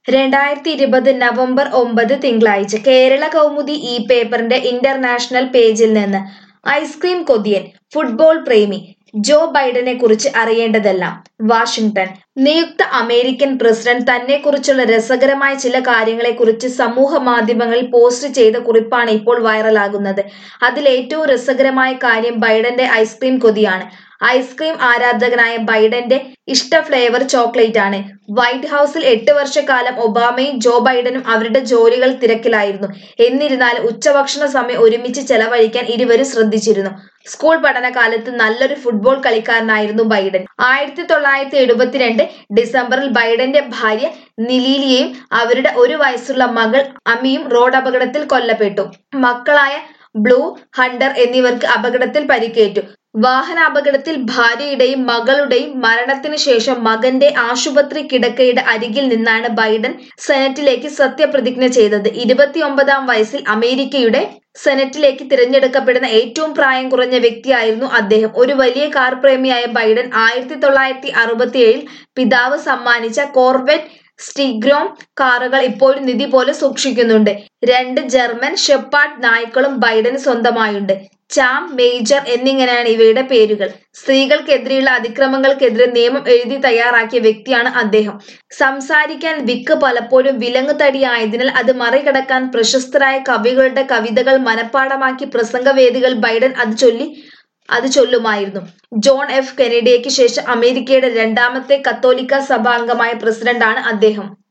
രണ്ടായിരത്തി ഇരുപത് നവംബർ ഒമ്പത് തിങ്കളാഴ്ച കേരള കൗമുദി ഈ പേപ്പറിന്റെ ഇന്റർനാഷണൽ പേജിൽ നിന്ന് ഐസ്ക്രീം കൊതിയൻ ഫുട്ബോൾ പ്രേമി ജോ ബൈഡനെ കുറിച്ച് അറിയേണ്ടതെല്ലാം വാഷിംഗ്ടൺ നിയുക്ത അമേരിക്കൻ പ്രസിഡന്റ് തന്നെക്കുറിച്ചുള്ള രസകരമായ ചില കാര്യങ്ങളെക്കുറിച്ച് സമൂഹ മാധ്യമങ്ങളിൽ പോസ്റ്റ് ചെയ്ത കുറിപ്പാണ് ഇപ്പോൾ വൈറലാകുന്നത് അതിൽ ഏറ്റവും രസകരമായ കാര്യം ബൈഡന്റെ ഐസ്ക്രീം കൊതിയാണ് ഐസ്ക്രീം ആരാധകനായ ബൈഡന്റെ ഇഷ്ട ഫ്ലേവർ ചോക്ലേറ്റ് ആണ് വൈറ്റ് ഹൌസിൽ എട്ട് വർഷക്കാലം ഒബാമയും ജോ ബൈഡനും അവരുടെ ജോലികൾ തിരക്കിലായിരുന്നു എന്നിരുന്നാലും ഉച്ചഭക്ഷണ സമയം ഒരുമിച്ച് ചെലവഴിക്കാൻ ഇരുവരും ശ്രദ്ധിച്ചിരുന്നു സ്കൂൾ പഠനകാലത്ത് നല്ലൊരു ഫുട്ബോൾ കളിക്കാരനായിരുന്നു ബൈഡൻ ആയിരത്തി തൊള്ളായിരത്തി എഴുപത്തിരണ്ട് ഡിസംബറിൽ ബൈഡന്റെ ഭാര്യ നിലീലിയയും അവരുടെ ഒരു വയസ്സുള്ള മകൾ അമിയും റോഡ് അപകടത്തിൽ കൊല്ലപ്പെട്ടു മക്കളായ ബ്ലൂ ഹണ്ടർ എന്നിവർക്ക് അപകടത്തിൽ പരിക്കേറ്റു വാഹനാപകടത്തിൽ ഭാര്യയുടെയും മകളുടെയും മരണത്തിന് ശേഷം മകന്റെ ആശുപത്രി കിടക്കയുടെ അരികിൽ നിന്നാണ് ബൈഡൻ സെനറ്റിലേക്ക് സത്യപ്രതിജ്ഞ ചെയ്തത് ഇരുപത്തിയൊമ്പതാം വയസ്സിൽ അമേരിക്കയുടെ സെനറ്റിലേക്ക് തിരഞ്ഞെടുക്കപ്പെടുന്ന ഏറ്റവും പ്രായം കുറഞ്ഞ വ്യക്തിയായിരുന്നു അദ്ദേഹം ഒരു വലിയ കാർ പ്രേമിയായ ബൈഡൻ ആയിരത്തി തൊള്ളായിരത്തി അറുപത്തിയേഴിൽ പിതാവ് സമ്മാനിച്ച കോർവെറ്റ് സ്റ്റിഗ്രോം കാറുകൾ ഇപ്പോഴും നിധി പോലെ സൂക്ഷിക്കുന്നുണ്ട് രണ്ട് ജർമ്മൻ ഷെപ്പാർഡ് നായ്ക്കളും ബൈഡന് സ്വന്തമായുണ്ട് ചാം മേജർ എന്നിങ്ങനെയാണ് ഇവയുടെ പേരുകൾ സ്ത്രീകൾക്കെതിരെയുള്ള അതിക്രമങ്ങൾക്കെതിരെ നിയമം എഴുതി തയ്യാറാക്കിയ വ്യക്തിയാണ് അദ്ദേഹം സംസാരിക്കാൻ വിക്ക് പലപ്പോഴും വിലങ്ങുതടിയായതിനാൽ അത് മറികടക്കാൻ പ്രശസ്തരായ കവികളുടെ കവിതകൾ മനഃപ്പാടമാക്കി പ്രസംഗവേദികൾ ബൈഡൻ അത് ചൊല്ലി അത് ചൊല്ലുമായിരുന്നു ജോൺ എഫ് കെനഡിയയ്ക്ക് ശേഷം അമേരിക്കയുടെ രണ്ടാമത്തെ കത്തോലിക്ക സഭാംഗമായ പ്രസിഡന്റാണ് അദ്ദേഹം